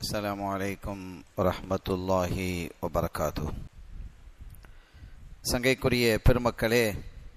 السلام عليكم ورحمة الله وبركاته சங்கைக்குரிய பெருமக்களே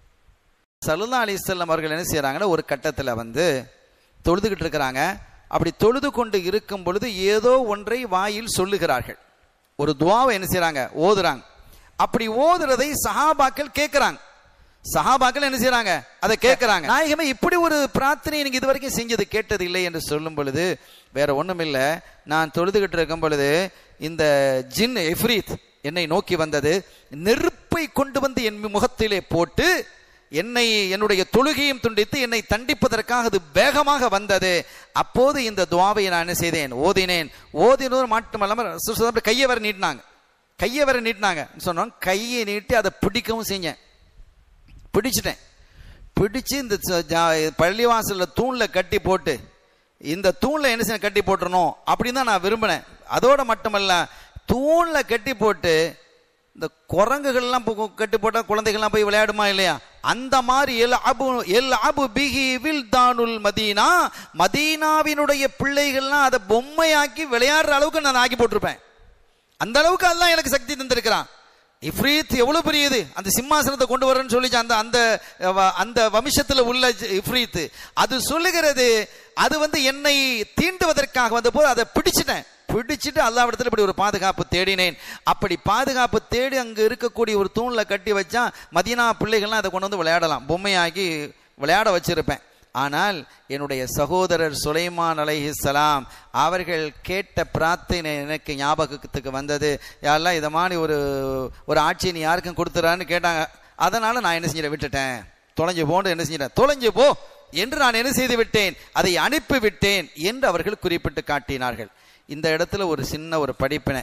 சலுல்லா அலிசல்லம் அவர்கள் என்ன செய்கிறாங்கன்னா ஒரு கட்டத்தில் வந்து தொழுதுகிட்டு இருக்கிறாங்க அப்படி தொழுது கொண்டு இருக்கும் பொழுது ஏதோ ஒன்றை வாயில் சொல்லுகிறார்கள் ஒரு துவாவை என்ன செய்கிறாங்க ஓதுறாங்க அப்படி ஓதுறதை சஹாபாக்கள் கேட்குறாங்க சஹாபாக்கள் என்ன செய்றாங்க அதை கேட்கறாங்க நாயகமே இப்படி ஒரு பிரார்த்தனை நீங்க இது வரைக்கும் செஞ்சது கேட்டது இல்லை என்று சொல்லும் பொழுது வேற ஒண்ணும் இல்ல நான் தொழுதுகிட்டு இருக்கும் பொழுது இந்த ஜின் எஃப்ரீத் என்னை நோக்கி வந்தது நெருப்பை கொண்டு வந்து என் முகத்திலே போட்டு என்னை என்னுடைய தொழுகையும் துண்டித்து என்னை தண்டிப்பதற்காக அது வேகமாக வந்தது அப்போது இந்த துவாவை நான் என்ன செய்தேன் ஓதினேன் ஓதினோர் மட்டுமல்லாமல் கையை வர நீட்டினாங்க கையை வர நீட்டினாங்க சொன்னோம் கையை நீட்டி அதை பிடிக்கவும் செஞ்சேன் பிடிச்சிட்டேன் பிடிச்சு இந்த ச- ஜா- பள்ளிவாசல்ல தூண்ல கட்டி போட்டு இந்த தூண்ல என்ன செய்ய கட்டி போட்டுறணும் அப்படின்னு தான் நான் விரும்பினேன் அதோட மட்டுமல்ல தூண்ல கட்டி போட்டு இந்த குரங்குகள்லாம் போ- கட்டி போட்டா குழந்தைகள்லாம் போய் விளையாடுமா இல்லையா அந்த மாதிரி எல் அபு எல் அபு பிஹி வில் தானுல் மதீனா மதீனாவினுடைய பிள்ளைகள்லாம் அதை பொம்மையாக்கி விளையாடுற அளவுக்கு நான் ஆக்கி போட்டிருப்பேன் அந்த அளவுக்கு அல்லாஹ் எனக்கு சக்தி தந்திருக்கிறான் இஃப்ரீத் எவ்வளவு பெரியது அந்த சிம்மாசனத்தை கொண்டு வரேன்னு சொல்லிச்சு அந்த அந்த வ- அந்த வம்சத்துல உள்ள ஜ- இஃப்ரீத் அது சொல்லுகிறது அது வந்து என்னை தீண்டுவதற்காக வந்த போது அதை பிடிச்சிட்டேன் பிடிச்சிட்டு அல்லாவிடத்துல இப்படி ஒரு பாதுகாப்பு தேடினேன் அப்படி பாதுகாப்பு தேடி அங்க இருக்கக்கூடிய ஒரு தூண்ல கட்டி வச்சா மதீனா பிள்ளைகள்லாம் அதை கொண்டு வந்து விளையாடலாம் பொம்மையாக்கி விளையாட வச்சிருப்பேன் ஆனால் என்னுடைய சகோதரர் சுலைமான் அலைஹிஸ்ஸலாம் அவர்கள் கேட்ட பிரார்த்தனை எனக்கு ஞாபகத்துக்கு வந்தது யாரெல்லாம் இதை மாதிரி ஒரு ஒரு ஆட்சி நீ யாருக்கும் கொடுத்துறான்னு கேட்டாங்க அதனால நான் என்ன செஞ்சிட விட்டுட்டேன் தொலைஞ்சு போன்னு என்ன செஞ்சிட்டேன் தொலைஞ்சு போ என்று நான் என்ன செய்து விட்டேன் அதை அனுப்பி விட்டேன் என்று அவர்கள் குறிப்பிட்டு காட்டினார்கள் இந்த இடத்துல ஒரு சின்ன ஒரு படிப்பினை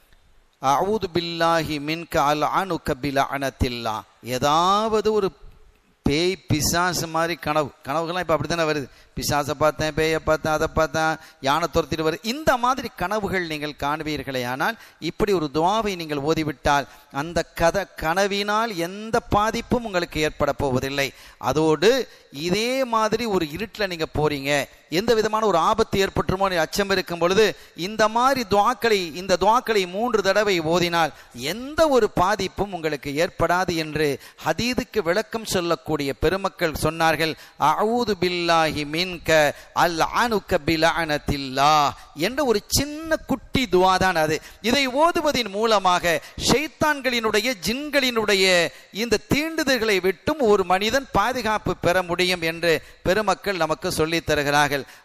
அவுது பில்லாஹி மின்க அல் அனு கபில அனத்தில்லா ஏதாவது ஒரு பேய் பிசாசு மாதிரி கனவு கனவுகள்லாம் இப்போ அப்படி தானே வருது பிசாசை பார்த்தேன் பேயை பார்த்தேன் அதை பார்த்தேன் யானை துரத்திட்டு வருது இந்த மாதிரி கனவுகள் நீங்கள் காண்பீர்களே ஆனால் இப்படி ஒரு துவாவை நீங்கள் ஓதிவிட்டால் அந்த கதை கனவினால் எந்த பாதிப்பும் உங்களுக்கு ஏற்பட போவதில்லை அதோடு இதே மாதிரி ஒரு இருட்டில் நீங்கள் போறீங்க எந்த விதமான ஒரு ஆபத்து ஏற்பட்டுருமோ என்ற அச்சம் இருக்கும் பொழுது இந்த மாதிரி துவாக்களை இந்த துவாக்களை மூன்று தடவை ஓதினால் எந்த ஒரு பாதிப்பும் உங்களுக்கு ஏற்படாது என்று ஹதீதுக்கு விளக்கம் சொல்லக்கூடிய பெருமக்கள் சொன்னார்கள் அவுது பில்லாஹி மின்க அல் அனுக்க பிலஅனத்தில்லா என்ற ஒரு சின்ன குட்டி துவா தான் அது இதை ஓதுவதின் மூலமாக ஷைத்தான்களினுடைய ஜின்களினுடைய இந்த தீண்டுதல்களை விட்டும் ஒரு மனிதன் பாதுகாப்பு பெற முடியும் என்று பெருமக்கள் நமக்கு சொல்லித் தருகிறார்கள்